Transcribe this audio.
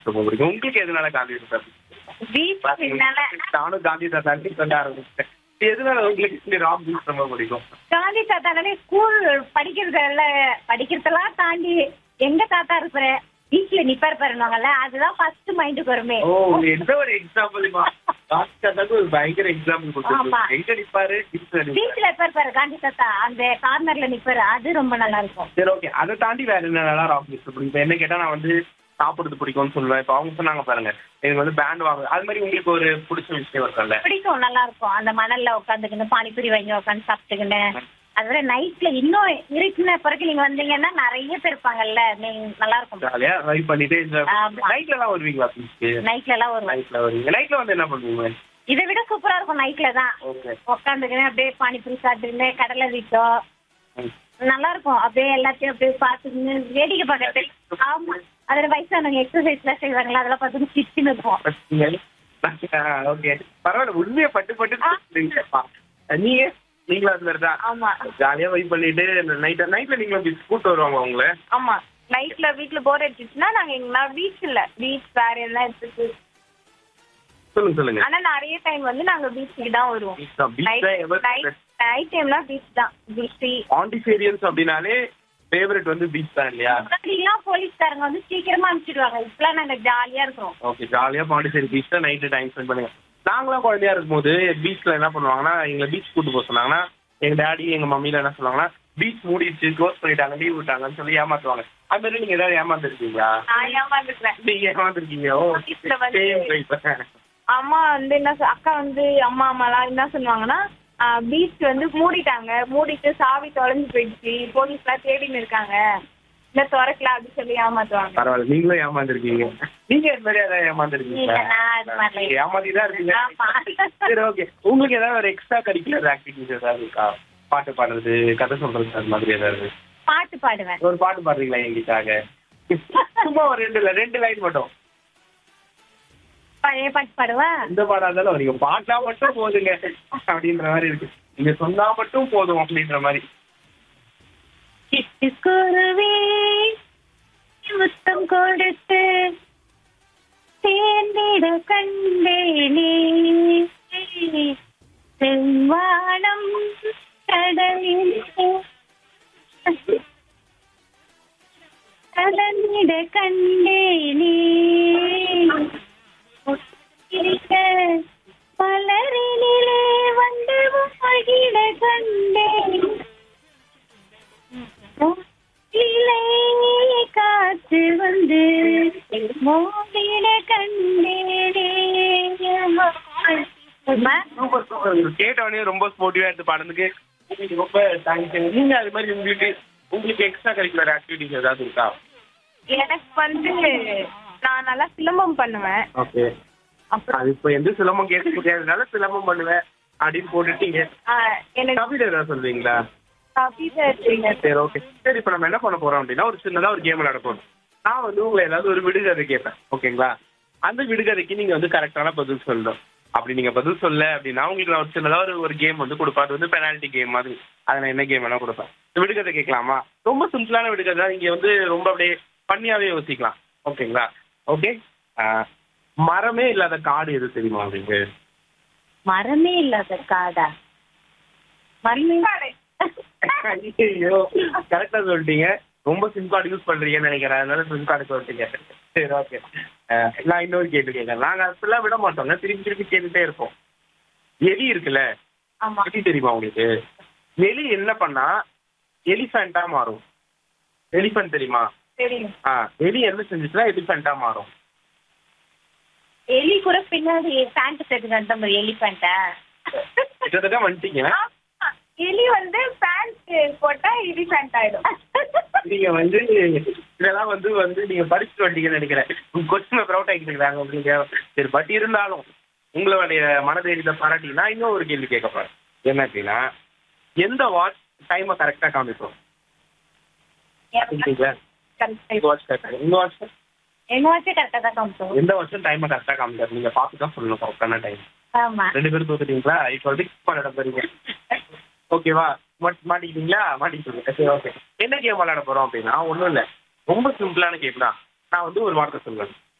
ரொம்ப பிடிக்கும் உங்களுக்கு எதனால காந்தி தாத்தா பீஃப் அப்படின்னால நானும் காந்தி தாத்தா சொல்ல ஆரம்பிச்சிட்டேன் எதனால உங்களுக்கு இந்த ராம் பீஃப் ரொம்ப பிடிக்கும் காந்தி தாத்தாலே ஸ்கூல் படிக்கிறதுல படிக்கிறதெல்லாம் தாண்டி எங்க தாத்தா இருக்கிற வீட்டுல நிப்பார் பாருவாங்கல்ல அதுதான் ஃபர்ஸ்ட் மைண்டுக்கு வருமே ஓ எந்த ஒரு எக்ஸாம்பிள் காந்தி தாத்தாக்கு ஒரு பயங்கர எக்ஸாம்பிள் ஆமா. கொடுத்துருக்கு எங்க நிப்பாரு பீச்ல நிப்பாரு பீச்ல இருப்பார் பாரு காந்தி தாத்தா அந்த கார்னர்ல நிப்பாரு அது ரொம்ப நல்லா இருக்கும் சரி ஓகே அதை தாண்டி வேற என்ன நல்லா ராக் பீஃப் பிடிக்கும் இப்ப என்ன கேட்டா நான் வந்து சாப்பிடுறது பிடிக்கும்னு சொல்லுவேன் இப்போ அவங்க சொன்னாங்க பாருங்க எனக்கு வந்து பேண்ட் வாங்க அது மாதிரி உங்களுக்கு ஒரு பிடிச்ச விஷயம் இருக்கும்ல பிடிக்கும் நல்லா இருக்கும் அந்த மணல்ல உட்காந்துக்கின்னு பானிபூரி வாங்கி உட்காந்து சாப்பிட்டுக்கின்னு அதுவரை நைட்ல இன்னும் இருக்குன பிறகு நீங்க வந்தீங்கன்னா நிறைய பேர் இருப்பாங்கல்ல நீங்க நல்லா இருக்கும் ஜாலியா ரைட் பண்ணிட்டு ஆமா. நைட்ல எல்லாம் வருவீங்களா பீச்சுக்கு நைட்ல எல்லாம் வருவோம் நைட்ல வருவீங்க நைட்ல வந்து என்ன பண்ணுவீங்க இதை விட சூப்பரா இருக்கும் நைட்ல தான் ஓகே உட்காந்துக்கின்னு அப்படியே பானிபூரி சாப்பிட்டுக்கின்னு கடலை வீட்டம் நல்லா இருக்கும் அப்படியே எல்லாத்தையும் அப்படியே பார்த்துக்கின்னு வேடிக்கை பார்க்கறது ஆமா அதுல வயசானவங்க எக்ஸசைஸ் எல்லாம் செய்வாங்களா அதெல்லாம் பார்த்து சிரிச்சுன்னு இருப்போம் ஓகே பரவாயில்ல உண்மையை பட்டு பட்டு சொல்றீங்கப்பா. நீங்க நீங்களும் அது மாதிரி தான் ஆமா ஜாலியா வைப் பண்ணிட்டு நைட் நைட்ல நீங்களும் பீச் கூட்டு வருவாங்க உங்களை ஆமா நைட்ல வீட்ல போர் அடிச்சுச்சுன்னா நாங்க எங்கன்னா பீச் இல்ல பீச் வேற என்ன இருக்கு சொல்லுங்க சொல்லுங்க ஆனா நிறைய டைம் வந்து நாங்க பீச்சுக்கு தான் வருவோம் Beach தான். Beach தான் ever நைட் டைம்ல பீச் தான் பீச் பாண்டிச்சேரியன்ஸ் அப்படின்னாலே ஃபேவரட் வந்து பீச் தான் இல்லையா முன்னாடிலாம் போலீஸ்காரங்க வந்து சீக்கிரமா அனுப்பிச்சிடுவாங்க இப்பெல்லாம் நாங்க ஜாலியா இருக்கிறோம் ஓகே ஜாலியா பாண்டிச்சேரி பீச் தான் நைட்டு டைம் ஸ்பெண்ட் பண்ணுங்க நாங்களாம் குழந்தையா இருக்கும்போது பீச்ல என்ன பண்ணுவாங்கன்னா எங்களை பீச் கூட்டு போக சொன்னாங்கன்னா எங்க டாடி எங்க மம்மில என்ன சொல்லுவாங்கன்னா பீச் மூடிடுச்சு க்ளோஸ் பண்ணிட்டாங்க லீவ் விட்டாங்கன்னு சொல்லி ஏமாத்துவாங்க அது மாதிரி நீங்க ஏதாவது ஏமாந்துருக்கீங்களா நான் ஏமாந்துக்கிறேன் நீங்க ஏமாந்துருக்கீங்க ஓ Beachல வந்து- same type. அம்மா வந்து என்ன சொ- அக்கா வந்து அம்மா அம்மாலாம் என்ன சொல்லுவாங்கன்னா பீச் வந்து மூடிட்டாங்க மூடிட்டு சாவி தொலைஞ்சு போயிடுச்சு போலீஸ்லாம் தேடின்னு இருக்காங்க இல்ல திறக்கல அப்படின்னு சொல்லி ஏமாத்துவாங்க பரவாயில்ல நீங்களும் ஏமாந்துருக்கீங்க நீங்க இது மாதிரி ஏதாவது இல்ல, ஏமாந்துருக்கீங்களா நான் அது மாதிரி இல்ல. ஏமாத்தி தான் இருக்கீங்க ஆமா. சரி ஓகே உங்களுக்கு ஏதாவது ஒரு எக்ஸ்ட்ரா கரிக்குலர் ஆக்டிவிட்டிஸ் ஏதாவது இருக்கா பாட்டு பாடுறது கதை சொல்றது அது மாதிரி ஏதாவது பாட்டு பாடுவேன் ஒரு பாட்டு பாடுறீங்களா எங்கிட்டாக சும்மா ஒரு ரெண்டு இல்ல ரெண்டு லைன் மட்டும் பழைய பாட்டு பாடுவேன் எந்த பாடா இருந்தாலும் நீங்க பாட்டா மட்டும் போதுங்க அப்படின்ற மாதிரி இருக்கு நீங்க சொன்னா மட்டும் போதும் அப்படின்ற மாதிரி சிட்டுக்குருவி முத்தம் கொடுத்து சேர்ந்திட கண்டேனே செவ்வானம் கடலில் கலந்திட கண்டேனே இருக்க மலரினிலே வந்து மகிழ கண்டேன் இலை காற்று வந்து மோதிட கண்டேனே சூப்பர் சூப்பர் கேட்டவனே ரொம்ப ஸ்போர்ட்டிவா எடுத்து பாடுறதுக்கு உங்களுக்கு ரொம்ப தேங்க்ஸ் நீங்க அது மாதிரி உங்களுக்கு உங்களுக்கு எக்ஸ்ட்ரா கரிக்குலர் ஆக்டிவிட்டிஸ் ஏதாவது இருக்கா எனக்கு வந்து நான் நல்லா சிலம்பம் பண்ணுவேன் ஓகே அப்புறம் அது இப்போ எந்த சிலம்பம் கேட்க முடியாதனால சிலம்பம் பண்ணுவேன் அப்படின்னு போட்டுட்டீங்க ஆஹ், எனக்கு கவிதை ஏதாவது சொல்றீங்களா கவிதை இருக்குங்க. சரி ஓகே சரி இப்போ நம்ம என்ன பண்ண போறோம் அப்படின்னா ஒரு சின்னதா ஒரு கேம் விளையாட போறோம் நான் வந்து உங்களை ஏதாவது ஒரு விடுகதை கேட்பேன் ஓகேங்களா அந்த விடுகதைக்கு நீங்க வந்து கரெக்டான பதில் சொல்லணும் அப்படி நீங்க பதில் சொல்ல அப்படின்னா உங்களுக்கு நான் ஒரு சின்னதா ஒரு ஒரு கேம் வந்து கொடுப்பேன் அது வந்து பெனால்டி கேம் மாதிரி அதை நான் என்ன கேம் வேணா கொடுப்பேன் இந்த விடுகதை கேட்கலாமா ரொம்ப சிம்பிளான விடுகதை தான் நீங்க வந்து ரொம்ப அப்படியே பண்ணியாவே யோசிக்கலாம் ஓகேங்களா ஓகே மரமே இல்லாத காடு எது தெரியுமா உங்களுக்கு மரமே இல்லாத காடா மரமே ஐயோ கரெக்டா சொல்லிட்டீங்க ரொம்ப சிம் கார்டு யூஸ் பண்றீங்கன்னு நினைக்கிறேன் அதனால சிம் கார்டு சொல்லிட்டீங்க சரி ஓகே நான் இன்னொரு கேள்வி கேட்கறேன் நாங்க அப்படிலாம் விட மாட்டோங்க திருப்பி திருப்பி கேட்டுட்டே இருப்போம் எலி இருக்குல்ல ஆமா எலி தெரியுமா உங்களுக்கு எலி என்ன பண்ணா எலிஃபென்ட்டா மாறும் எலிஃபென்ட் தெரியுமா தெரியும் ஆ எலி என்ன செஞ்சுச்சுன்னா எலிஃபென்ட்டா மாறும் எலி கூட பின்னாடி பேண்ட் செட்டு அந்த மாதிரி எலிஃபெண்ட்டா கிட்டத்தட்ட வந்துட்டீங்க எலி வந்து பேண்ட் போட்டா இடி பேண்ட் ஆயிடும் நீங்க வந்து இதெல்லாம் வந்து வந்து நீங்க படிச்சுட்டு வந்தீங்கன்னு நினைக்கிறேன் உங்க கொஸ்டின் ப்ரௌட் ஆகிட்டு உங்களுக்கு சரி பட் இருந்தாலும் உங்களுடைய மனதைரியத்தை பாராட்டி நான் இன்னும் ஒரு கேள்வி கேட்க போறேன் என்ன அப்படின்னா எந்த வாட்ச் டைமை கரெக்டா காமிப்போம் வாட்ச் கரெக்டா உங்க வாட்ச் எங்க வச்சு கரெக்டா தான் காமிச்சோம் எந்த வருஷம் டைமை கரெக்டா காமிக்காரு நீங்க பார்த்து தான் சொல்லணும் கரெக்டான டைம் ஆமா ரெண்டு பேரும் தோத்துட்டீங்களா இப்போ வந்து கிக் பண்ண போறீங்க ஓகேவா மாட்டிக்கிட்டீங்களா மாட்டிக்கிட்டீங்க சரி ஓகே என்ன கேம் விளையாட போறோம் அப்படின்னா ஒன்றும் இல்லை ரொம்ப சிம்பிளான கேம் தான் நான் வந்து ஒரு வார்த்தை சொல்லுவேன்